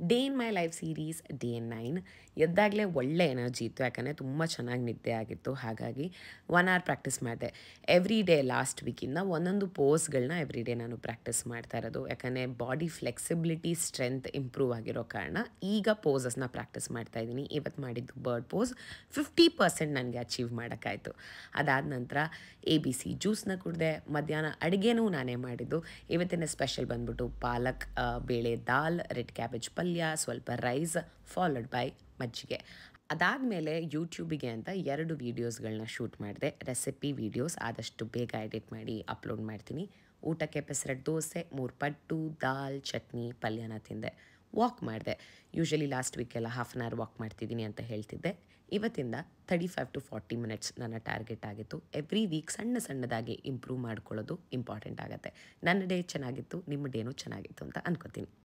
day in my life series day nine ಎದ್ದಾಗಲೇ ಒಳ್ಳೆ energy ಇತ್ತು ಯಾಕಂದರೆ ತುಂಬ ಚೆನ್ನಾಗಿ ನಿದ್ದೆ ಆಗಿತ್ತು ಹಾಗಾಗಿ ಒನ್ ಅವರ್ ಪ್ರಾಕ್ಟೀಸ್ ಮಾಡಿದೆ ಎವ್ರಿ ಡೇ ಲಾಸ್ಟ್ ವೀಕಿಂದ ಒಂದೊಂದು ಪೋಸ್ಗಳನ್ನ ಎವ್ರಿ ಡೇ ನಾನು ಪ್ರಾಕ್ಟೀಸ್ ಮಾಡ್ತಾ ಇರೋದು ಯಾಕಂದರೆ ಬಾಡಿ ಫ್ಲೆಕ್ಸಿಬಿಲಿಟಿ ಸ್ಟ್ರೆಂತ್ ಇಂಪ್ರೂವ್ ಆಗಿರೋ ಕಾರಣ ಈಗ ಪೋಸಸ್ನ ಪ್ರಾಕ್ಟೀಸ್ ಮಾಡ್ತಾ ಇದ್ದೀನಿ ಇವತ್ತು ಮಾಡಿದ್ದು ಬರ್ಡ್ ಪೋಸ್ ಫಿಫ್ಟಿ ಪರ್ಸೆಂಟ್ ನನಗೆ ಅಚೀವ್ ಮಾಡೋಕ್ಕಾಯಿತು ಅದಾದ ನಂತರ ಎ ಬಿ ಸಿ ಜ್ಯೂಸ್ನ ಕುಡಿದೆ ಮಧ್ಯಾಹ್ನ ಅಡುಗೆನೂ ನಾನೇ ಮಾಡಿದ್ದು ಇವತ್ತಿನ ಸ್ಪೆಷಲ್ ಬಂದ್ಬಿಟ್ಟು ಪಾಲಕ್ ಆ, ಬೇಳೆ ದಾಲ್ ರೆಡ್ ಕ್ಯಾಬೇಜ್ ಪಲ್ಯ ಸ್ವಲ್ಪ ರೈಸ್ ಫಾಲೋಡ್ ಬೈ ಮಜ್ಜಿಗೆ ಅದಾದಮೇಲೆ ಯೂಟ್ಯೂಬಿಗೆ ಅಂತ ಎರಡು ವೀಡಿಯೋಸ್ಗಳನ್ನ ಶೂಟ್ ಮಾಡಿದೆ ರೆಸಿಪಿ ವೀಡಿಯೋಸ್ ಆದಷ್ಟು ಬೇಗ ಎಡಿಟ್ ಮಾಡಿ ಅಪ್ಲೋಡ್ ಮಾಡ್ತೀನಿ ಊಟಕ್ಕೆ ಪೆಸರಟ್ ದೋಸೆ ಮೂರು ಪಟ್ಟು ದಾಲ್ ಚಟ್ನಿ ಪಲ್ಯನ ತಿಂದೆ ವಾಕ್ ಮಾಡಿದೆ ಯೂಶಲಿ ಲಾಸ್ಟ್ ವೀಕೆಲ್ಲ ಹಾಫ್ ಆನ್ ಅವರ್ ವಾಕ್ ಮಾಡ್ತಿದ್ದೀನಿ ಅಂತ ಹೇಳ್ತಿದ್ದೆ ಇವತ್ತಿಂದ thirty five to forty minutes ನನ್ನ ಟಾರ್ಗೆಟ್ ಆಗಿತ್ತು ಎವ್ರಿ ವೀಕ್ ಸಣ್ಣ ಸಣ್ಣದಾಗಿ ಇಂಪ್ರೂವ್ ಮಾಡ್ಕೊಳ್ಳೋದು ಇಂಪಾರ್ಟೆಂಟ್ ಆಗುತ್ತೆ ನನ್ನ ಡೇ ಚೆನ್ನಾಗಿತ್ತು ನಿಮ್ಮ ಡೇನೂ ಚೆನ್ನಾಗಿತ್ತು ಅಂತ ಅನ್ಕೋತೀನಿ